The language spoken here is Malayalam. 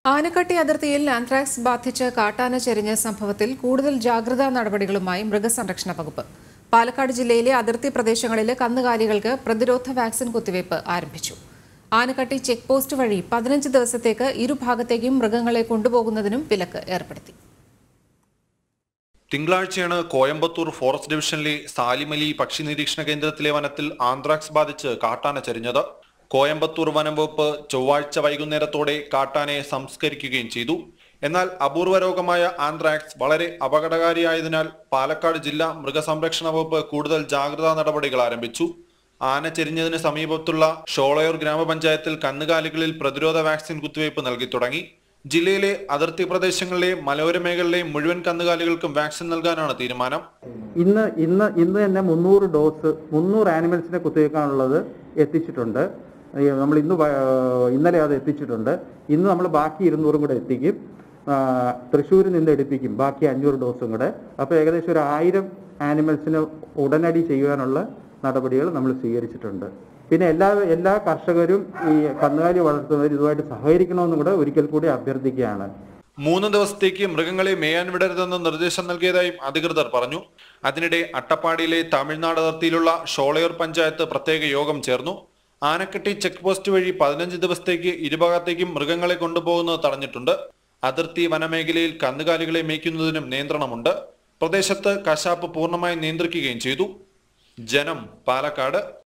ആനക്കട്ടി അതിർത്തിയിൽ ആന്ത്രാക്സ് ബാധിച്ച് കാട്ടാന ചെരിഞ്ഞ സംഭവത്തിൽ കൂടുതൽ ജാഗ്രതാ നടപടികളുമായി മൃഗസംരക്ഷണ വകുപ്പ് പാലക്കാട് ജില്ലയിലെ അതിർത്തി പ്രദേശങ്ങളിലെ കന്നുകാലികൾക്ക് പ്രതിരോധ വാക്സിൻ കുത്തിവയ്പ് ആരംഭിച്ചു ആനക്കട്ടി ചെക്ക് പോസ്റ്റ് വഴി പതിനഞ്ച് ദിവസത്തേക്ക് ഇരുഭാഗത്തേക്കും മൃഗങ്ങളെ കൊണ്ടുപോകുന്നതിനും വിലക്ക് ഏർപ്പെടുത്തി തിങ്കളാഴ്ചയാണ് കോയമ്പത്തൂർ ഫോറസ്റ്റ് ഡിവിഷനിലെ സാലിമലി പക്ഷി നിരീക്ഷണ കേന്ദ്രത്തിലെ വനത്തിൽ ആന്ത്രാക്സ് ബാധിച്ച് കാട്ടാന ചരിഞ്ഞത് കോയമ്പത്തൂർ വനം വകുപ്പ് ചൊവ്വാഴ്ച വൈകുന്നേരത്തോടെ കാട്ടാനയെ സംസ്കരിക്കുകയും ചെയ്തു എന്നാൽ അപൂർവ രോഗമായ ആന്ത്രാക്സ് വളരെ അപകടകാരിയായതിനാൽ പാലക്കാട് ജില്ലാ മൃഗസംരക്ഷണ വകുപ്പ് കൂടുതൽ ജാഗ്രതാ നടപടികൾ ആരംഭിച്ചു ആന ചെരിഞ്ഞതിന് സമീപത്തുള്ള ഷോളയൂർ ഗ്രാമപഞ്ചായത്തിൽ കന്നുകാലികളിൽ പ്രതിരോധ വാക്സിൻ കുത്തിവയ്പ് നൽകി തുടങ്ങി ജില്ലയിലെ അതിർത്തി പ്രദേശങ്ങളിലെ മലയോര മേഖലയിലെ മുഴുവൻ കന്നുകാലികൾക്കും വാക്സിൻ നൽകാനാണ് തീരുമാനം ഇന്ന് ഇന്ന് ഇന്ന് തന്നെ മുന്നൂറ് ഡോസ് മുന്നൂറ് ആനിമൽസിനെ കുത്തിവെക്കാനുള്ളത് എത്തിച്ചിട്ടുണ്ട് ഈ നമ്മൾ ഇന്ന് വ- ഇന്നലെ അത് എത്തിച്ചിട്ടുണ്ട് ഇന്ന് നമ്മൾ ബാക്കി ഇരുന്നൂറും കൂടെ എത്തിക്കും ആ, തൃശ്ശൂരിൽ നിന്ന് എടുപ്പിക്കും ബാക്കി അഞ്ഞൂറ് ഡോസും കൂടെ അപ്പോൾ ഏകദേശം ഒരു ആയിരം ആനിമൽസിന് ഉടനടി ചെയ്യുവാനുള്ള നടപടികൾ നമ്മൾ സ്വീകരിച്ചിട്ടുണ്ട് പിന്നെ എല്ലാ എല്ലാ കർഷകരും ഈ കന്നുകാലി വളർത്തുന്നവർ ഇതുമായിട്ട് സഹകരിക്കണമെന്നും കൂടെ ഒരിക്കൽ കൂടി അഭ്യർത്ഥിക്കുകയാണ് മൂന്ന് ദിവസത്തേക്ക് മൃഗങ്ങളെ മേയാൻ വിടരുതെന്ന് നിർദ്ദേശം നൽകിയതായും അധികൃതർ പറഞ്ഞു അതിനിടെ അട്ടപ്പാടിയിലെ തമിഴ്നാട് അതിർത്തിയിലുള്ള ഷോളയൂർ പഞ്ചായത്ത് പ്രത്യേക യോഗം ചേർന്നു ആനക്കെട്ടി ചെക്ക് പോസ്റ്റ് വഴി പതിനഞ്ച് ദിവസത്തേക്ക് ഇരുഭാഗത്തേക്കും മൃഗങ്ങളെ കൊണ്ടുപോകുന്നത് തടഞ്ഞിട്ടുണ്ട് അതിർത്തി വനമേഖലയിൽ കന്നുകാലികളെ മേയ്ക്കുന്നതിനും നിയന്ത്രണമുണ്ട് പ്രദേശത്ത് കശാപ്പ് പൂർണ്ണമായി നിയന്ത്രിക്കുകയും ചെയ്തു ജനം പാലക്കാട്